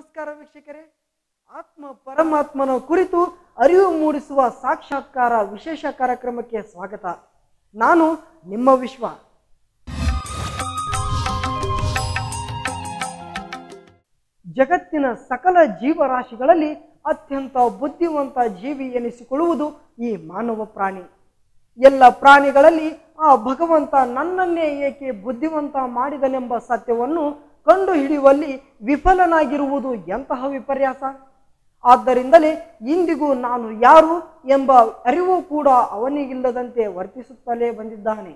ನಮಸ್ಕಾರ ವೀಕ್ಷಕರೇ ಆತ್ಮ ಪರಮಾತ್ಮನ ಕುರಿತು ಅರಿವು ಮೂಡಿಸುವ ಸಾಕ್ಷಾತ್ಕಾರ ವಿಶೇಷ ಕಾರ್ಯಕ್ರಮಕ್ಕೆ ಸ್ವಾಗತ ನಾನು ನಿಮ್ಮ ವಿಶ್ವ ಜಗತ್ತಿನ ಸಕಲ ಜೀವರಾಶಿಗಳಲ್ಲಿ ಅತ್ಯಂತ ಬುದ್ಧಿವಂತ ಜೀವಿ ಎನಿಸಿಕೊಳ್ಳುವುದು ಈ ಮಾನವ ಪ್ರಾಣಿ ಎಲ್ಲ ಪ್ರಾಣಿಗಳಲ್ಲಿ ಆ ಭಗವಂತ ನನ್ನನ್ನೇ ಏಕೆ ಬುದ್ಧಿವಂತ ಮಾಡಿದನೆಂಬ ಸತ್ಯವನ್ನು ಕಂಡು ಹಿಡಿಯುವಲ್ಲಿ ವಿಫಲನಾಗಿರುವುದು ಎಂತಹ ವಿಪರ್ಯಾಸ ಆದ್ದರಿಂದಲೇ ಇಂದಿಗೂ ನಾನು ಯಾರು ಎಂಬ ಅರಿವು ಕೂಡ ಅವನಿಗಿಲ್ಲದಂತೆ ವರ್ತಿಸುತ್ತಲೇ ಬಂದಿದ್ದಾನೆ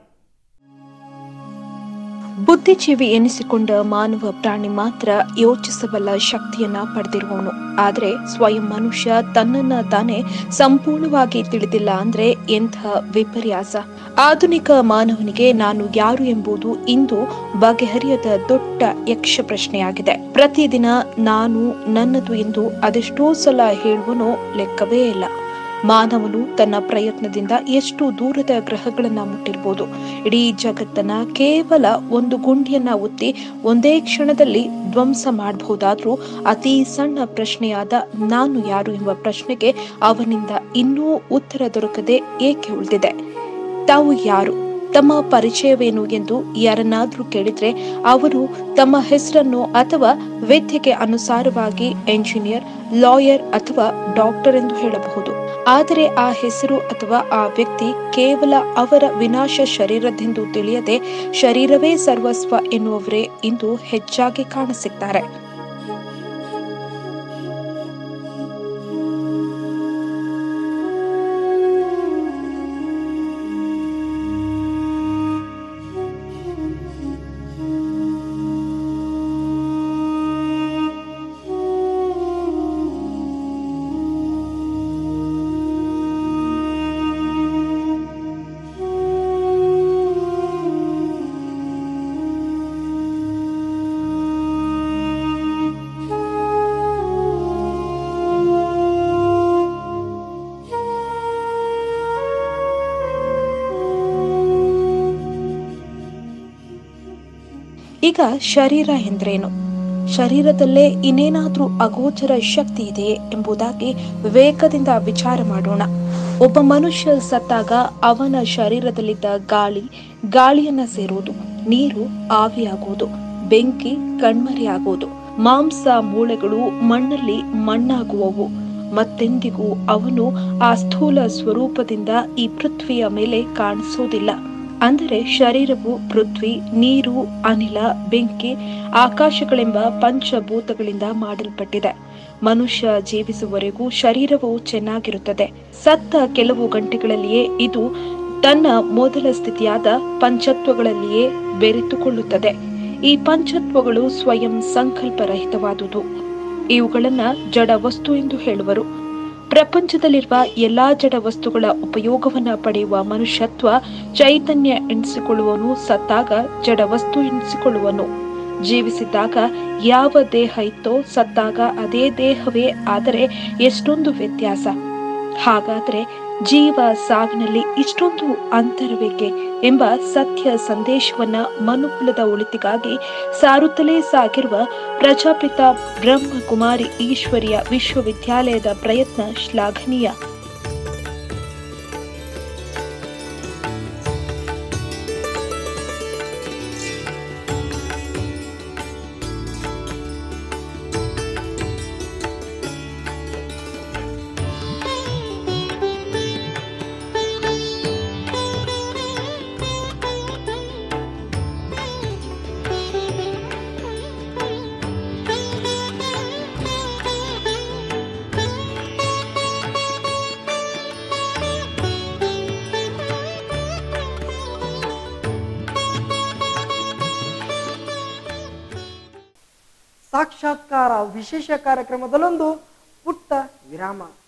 ಬುದ್ಧಿಜೀವಿ ಎನಿಸಿಕೊಂಡ ಮಾನವ ಪ್ರಾಣಿ ಮಾತ್ರ ಯೋಚಿಸಬಲ್ಲ ಶಕ್ತಿಯನ್ನ ಪಡೆದಿರುವವನು ಆದರೆ ಸ್ವಯಂ ಮನುಷ್ಯ ತನ್ನನ್ನ ತಾನೇ ಸಂಪೂರ್ಣವಾಗಿ ತಿಳಿದಿಲ್ಲ ಅಂದ್ರೆ ಎಂಥ ವಿಪರ್ಯಾಸ ಆಧುನಿಕ ಮಾನವನಿಗೆ ನಾನು ಯಾರು ಎಂಬುದು ಇಂದು ಬಗೆಹರಿಯದ ದೊಡ್ಡ ಯಕ್ಷ ಪ್ರಶ್ನೆಯಾಗಿದೆ ಪ್ರತಿದಿನ ನಾನು ನನ್ನದು ಎಂದು ಅದೆಷ್ಟೋ ಸಲ ಹೇಳುವನೋ ಲೆಕ್ಕವೇ ಇಲ್ಲ ಮಾನವನು ತನ್ನ ಪ್ರಯತ್ನದಿಂದ ಎಷ್ಟು ದೂರದ ಗ್ರಹಗಳನ್ನ ಮುಟ್ಟಿರ್ಬೋದು ಇಡೀ ಜಗತ್ತನ್ನ ಕೇವಲ ಒಂದು ಗುಂಡಿಯನ್ನ ಒತ್ತಿ ಒಂದೇ ಕ್ಷಣದಲ್ಲಿ ಧ್ವಂಸ ಮಾಡಬಹುದಾದ್ರೂ ಅತಿ ಸಣ್ಣ ಪ್ರಶ್ನೆಯಾದ ನಾನು ಯಾರು ಎಂಬ ಪ್ರಶ್ನೆಗೆ ಅವನಿಂದ ಇನ್ನೂ ಉತ್ತರ ದೊರಕದೆ ಏಕೆ ಉಳಿದಿದೆ ತಾವು ಯಾರು ತಮ್ಮ ಪರಿಚಯವೇನು ಎಂದು ಯಾರನ್ನಾದ್ರೂ ಕೇಳಿದ್ರೆ ಅವರು ತಮ್ಮ ಹೆಸರನ್ನು ಅಥವಾ ವಿದ್ಯೆಗೆ ಅನುಸಾರವಾಗಿ ಎಂಜಿನಿಯರ್ ಲಾಯರ್ ಅಥವಾ ಡಾಕ್ಟರ್ ಎಂದು ಹೇಳಬಹುದು ಆದರೆ ಆ ಹೆಸರು ಅಥವಾ ಆ ವ್ಯಕ್ತಿ ಕೇವಲ ಅವರ ವಿನಾಶ ಶರೀರದೆಂದು ತಿಳಿಯದೆ ಶರೀರವೇ ಸರ್ವಸ್ವ ಎನ್ನುವವರೇ ಇಂದು ಹೆಚ್ಚಾಗಿ ಕಾಣಸಿಗ್ತಾರೆ ಈಗ ಶರೀರ ಎಂದ್ರೇನು ಶರೀರದಲ್ಲೇ ಇನ್ನೇನಾದ್ರೂ ಅಗೋಚರ ಶಕ್ತಿ ಇದೆಯೇ ಎಂಬುದಾಗಿ ವಿವೇಕದಿಂದ ವಿಚಾರ ಮಾಡೋಣ ಒಬ್ಬ ಮನುಷ್ಯ ಸತ್ತಾಗ ಅವನ ಶರೀರದಲ್ಲಿದ್ದ ಗಾಳಿ ಗಾಳಿಯನ್ನ ಸೇರುವುದು ನೀರು ಆವಿಯಾಗುವುದು ಬೆಂಕಿ ಕಣ್ಮರೆಯಾಗುವುದು ಮಾಂಸ ಮೂಳೆಗಳು ಮಣ್ಣಲ್ಲಿ ಮಣ್ಣಾಗುವವು ಮತ್ತೆಂದಿಗೂ ಅವನು ಆ ಸ್ಥೂಲ ಸ್ವರೂಪದಿಂದ ಈ ಪೃಥ್ವಿಯ ಮೇಲೆ ಕಾಣಿಸೋದಿಲ್ಲ ಅಂದರೆ ಶರೀರವು ಪೃಥ್ವಿ ನೀರು ಅನಿಲ ಬೆಂಕಿ ಆಕಾಶಗಳೆಂಬ ಪಂಚಭೂತಗಳಿಂದ ಮಾಡಲ್ಪಟ್ಟಿದೆ ಮನುಷ್ಯ ಜೀವಿಸುವವರೆಗೂ ಶರೀರವು ಚೆನ್ನಾಗಿರುತ್ತದೆ ಸತ್ತ ಕೆಲವು ಗಂಟೆಗಳಲ್ಲಿಯೇ ಇದು ತನ್ನ ಮೊದಲ ಸ್ಥಿತಿಯಾದ ಪಂಚತ್ವಗಳಲ್ಲಿಯೇ ಬೆರೆತುಕೊಳ್ಳುತ್ತದೆ ಈ ಪಂಚತ್ವಗಳು ಸ್ವಯಂ ಸಂಕಲ್ಪರಹಿತವಾದುದು ಇವುಗಳನ್ನ ಜಡ ವಸ್ತು ಎಂದು ಹೇಳುವರು ಪ್ರಪಂಚದಲ್ಲಿರುವ ಎಲ್ಲಾ ಜಡ ವಸ್ತುಗಳ ಉಪಯೋಗವನ್ನ ಪಡೆಯುವ ಮನುಷ್ಯತ್ವ ಚೈತನ್ಯ ಎಣಿಸಿಕೊಳ್ಳುವನು ಸತ್ತಾಗ ಜಡ ವಸ್ತು ಎಣಿಸಿಕೊಳ್ಳುವನು ಜೀವಿಸಿದ್ದಾಗ ಯಾವ ದೇಹ ಇತ್ತೋ ಸತ್ತಾಗ ಅದೇ ದೇಹವೇ ಆದರೆ ಎಷ್ಟೊಂದು ವ್ಯತ್ಯಾಸ ಹಾಗಾದ್ರೆ ಜೀವ ಸಾವಿನಲ್ಲಿ ಇಷ್ಟೊಂದು ಅಂತರವೇಕೆ ಎಂಬ ಸತ್ಯ ಸಂದೇಶವನ್ನ ಮನುಕುಲದ ಒಳಿತಿಗಾಗಿ ಸಾರುತ್ತಲೇ ಸಾಗಿರುವ ಪ್ರಜಾಪಿತ ಬ್ರಹ್ಮಕುಮಾರಿ ಈಶ್ವರಿಯ ವಿಶ್ವವಿದ್ಯಾಲಯದ ಪ್ರಯತ್ನ ಶ್ಲಾಘನೀಯ ಸಾಕ್ಷಾತ್ಕಾರ ವಿಶೇಷ ಕಾರ್ಯಕ್ರಮದಲ್ಲೊಂದು ಪುಟ್ಟ ವಿರಾಮ